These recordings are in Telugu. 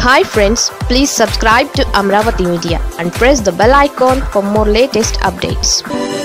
hi friends please subscribe to Amaravati media and press the bell icon for more latest updates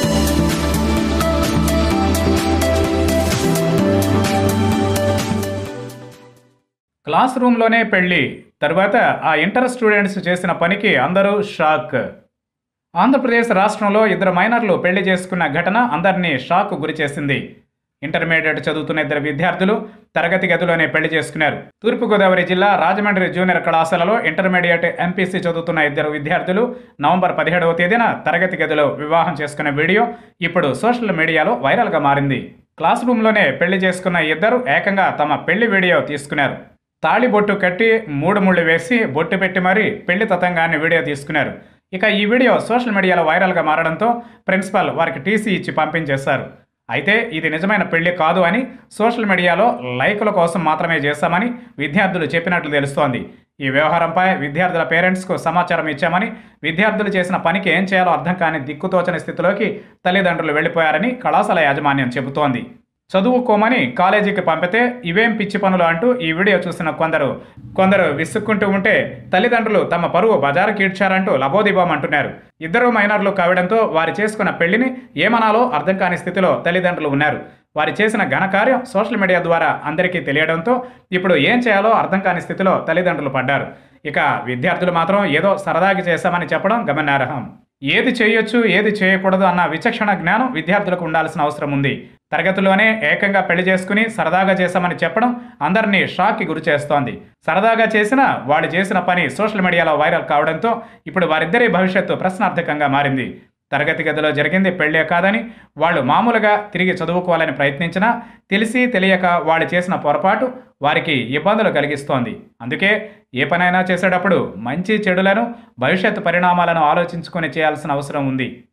class రూమ్లోనే పెళ్లి తరువాత ఆ ఇంటర్ స్టూడెంట్స్ చేసిన పనికి అందరూ షాక్ ఆంధ్రప్రదేశ్ రాష్ట్రంలో ఇద్దరు మైనర్లు పెళ్లి చేసుకున్న ఘటన అందరినీ షాక్ గురిచేసింది ఇంటర్మీడియట్ చదువుతున్న ఇద్దరు విద్యార్థులు తరగతి గదిలోనే పెళ్లి చేసుకున్నారు తూర్పుగోదావరి జిల్లా రాజమండ్రి జూనియర్ కళాశాలలో ఇంటర్మీడియట్ ఎంపీసీ చదువుతున్న ఇద్దరు విద్యార్థులు నవంబర్ పదిహేడవ తేదీన తరగతి గదిలో వివాహం చేసుకున్న వీడియో ఇప్పుడు సోషల్ మీడియాలో వైరల్గా మారింది క్లాస్ రూమ్లోనే పెళ్లి చేసుకున్న ఇద్దరు ఏకంగా తమ పెళ్లి వీడియో తీసుకున్నారు తాళి బొట్టు కట్టి మూడు ముళ్ళు వేసి బొట్టు పెట్టి మరీ పెళ్లి తతంగాన్ని వీడియో తీసుకున్నారు ఇక ఈ వీడియో సోషల్ మీడియాలో వైరల్గా మారడంతో ప్రిన్సిపల్ వారికి టీసీ ఇచ్చి పంపించేశారు అయితే ఇది నిజమైన పెళ్లి కాదు అని సోషల్ మీడియాలో లైకుల కోసం మాత్రమే చేశామని విద్యార్థులు చెప్పినట్లు తెలుస్తోంది ఈ వ్యవహారంపై విద్యార్థుల పేరెంట్స్కు సమాచారం ఇచ్చామని విద్యార్థులు చేసిన పనికి ఏం చేయాలో అర్థం కాని దిక్కుతోచని స్థితిలోకి తల్లిదండ్రులు వెళ్లిపోయారని కళాశాల యాజమాన్యం చెబుతోంది చదువుకోమని కాలేజీకి పంపితే ఇవేం పిచ్చి పనులు అంటూ ఈ వీడియో చూసిన కొందరు కొందరు విసుక్కుంటూ ఉంటే తల్లిదండ్రులు తమ పరువు బజారుకి ఈడ్చారంటూ లబోదిబోం అంటున్నారు ఇద్దరు మైనర్లు కావడంతో వారు చేసుకున్న పెళ్లిని ఏమనాలో అర్థం కాని స్థితిలో తల్లిదండ్రులు ఉన్నారు వారు చేసిన ఘనకార్యం సోషల్ మీడియా ద్వారా అందరికీ తెలియడంతో ఇప్పుడు ఏం చేయాలో అర్థం కాని స్థితిలో తల్లిదండ్రులు పడ్డారు ఇక విద్యార్థులు మాత్రం ఏదో సరదాకి చేశామని చెప్పడం గమనార్హం ఏది చేయొచ్చు ఏది చేయకూడదు అన్న విచక్షణ జ్ఞానం విద్యార్థులకు ఉండాల్సిన అవసరం ఉంది తరగతిలోనే ఏకంగా పెళ్లి చేసుకుని సరదాగా చేశామని చెప్పడం అందరినీ షాక్కి గురి చేస్తోంది సరదాగా చేసిన వాళ్ళు చేసిన పని సోషల్ మీడియాలో వైరల్ కావడంతో ఇప్పుడు వారిద్దరి భవిష్యత్తు ప్రశ్నార్థకంగా మారింది తరగతి గదిలో జరిగింది పెళ్ళే కాదని వాళ్ళు మామూలుగా తిరిగి చదువుకోవాలని ప్రయత్నించినా తెలిసి తెలియక వాళ్ళు చేసిన పొరపాటు వారికి ఇబ్బందులు కలిగిస్తోంది అందుకే ఏ పనైనా చేసేటప్పుడు మంచి చెడులను భవిష్యత్తు పరిణామాలను ఆలోచించుకొని చేయాల్సిన అవసరం ఉంది